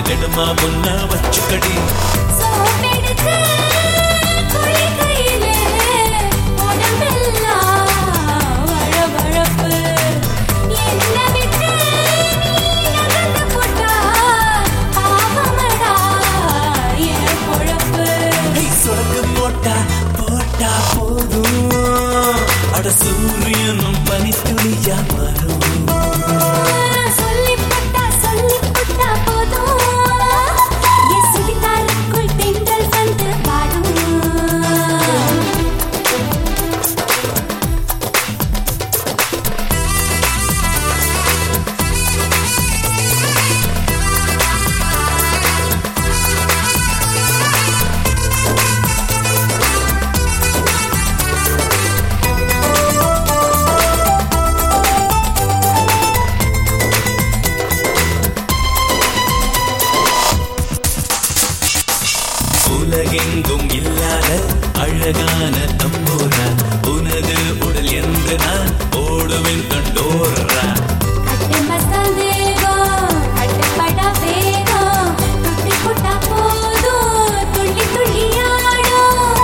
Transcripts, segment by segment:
திடமா முன்ன வச்சுக்கடி சோப்பெடுத்து குளிக்கையிலே உடம்பெல்லாம் வழவழப்பு. என்னை விட்டு நீ நகர்ந்து போட்டா பாவமடா என் பொழப்பு. ஏய், சொடக்கு போட்டா போட்டா போதும் அட சூரியனும் பனித்துளியா மாறும் நான் சொல்லிப் போட்டா, சொல்லிப் போட்டா போதும். என் சுடிதாருக்குள் தென்றல் வந்து பாடும் உலகெங்கும் இல்லாத அழகான தம்போரா உனது உடல் என்று நான் ஓடுவேன் கண்டோரா கட்டு மசால் வேகம், கட்டுப்படா வேகம், துள்ளி போட்டா போதும், துள்ளி துள்ளி ஆடும்.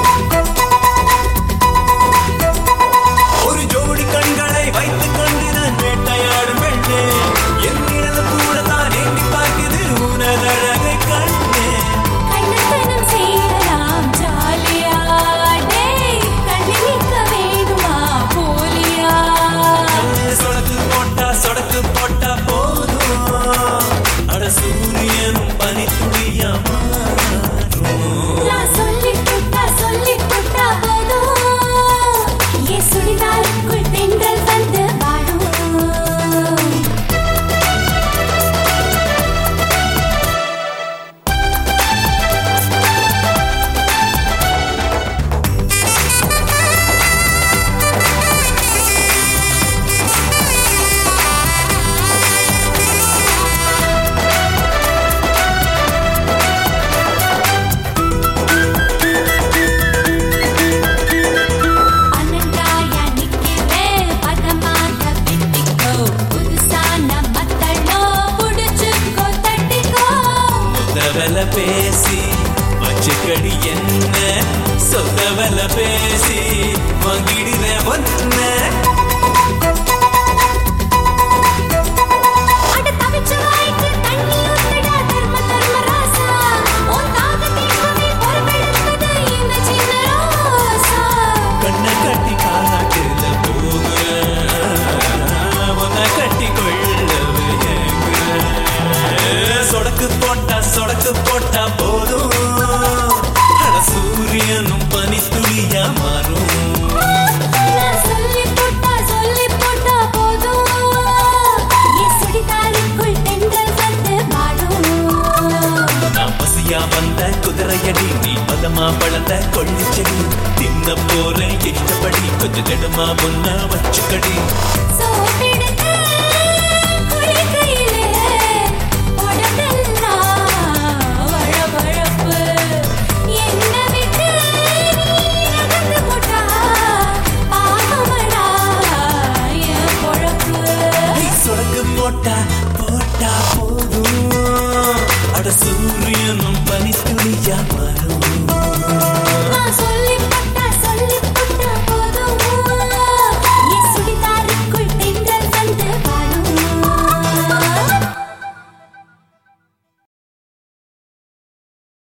ஒரு ஜோடி கண்களை வைத்துக் கொண்டு நான் வேட்டையாடும் பெண்ணே என் நிழல் கூட தான் எண்ணி பார்க்குது உனது அழகை கண்ணே கண்ணத்தனம் செய்யலாம் ஜாலியா, டேய், கண்ணி நிற்க வேணுமா போலியா? சொடக்கு போட்டா சொடக்கு போட்டா போதும் அட சூரியனும் பனித்துளியா மாறும் நான் சொல்லிப் போட்டா, சொல்லிப் போட்டா போதும், என் சுடிதாருக்குள் தென்றல் வந்து வாடும் பன்னெண்டாயா நிக்கிறேன் பதமாக பிடிக்கோ புதுசான மத்தளோ புடிச்சுக்கோ தட்டிக்கோ சொத்தவல பேசி வச்சுக்கடி என்ன சொத்தவல பேசி வாங்கிடுற ஒன்ன அட தவிச்ச வாய்க்கு தண்ணி ஊத்துடா தர்ம தர்ம ராசா உன் தாகத்திற்குமே பொறுப்பெடுப்பது இந்த சின்ன ரோசா கண்ணை கட்டி காட்டுல போகுற உன்னை கட்டி கொள்ளவே ஏங்குற. சொடக்கு போட்டா சொடக்கு போட்டா போதும் அட சூரியனும் பனித்துளியா மாறும் நான் சொல்லிப் போட்டா சொல்லிப் போட்டா போதும் என் சுடிதாருக்குள் தென்றல் வந்து வாடும் நான் பசியா வந்த குதிரையடி நீ பதமா பழந்த கொள்ளிச்செடி தின்ன போற இஷ்டப்படி கொஞ்சம் திடமா முன்ன வச்சுக்கடி சோப்பெடுத்து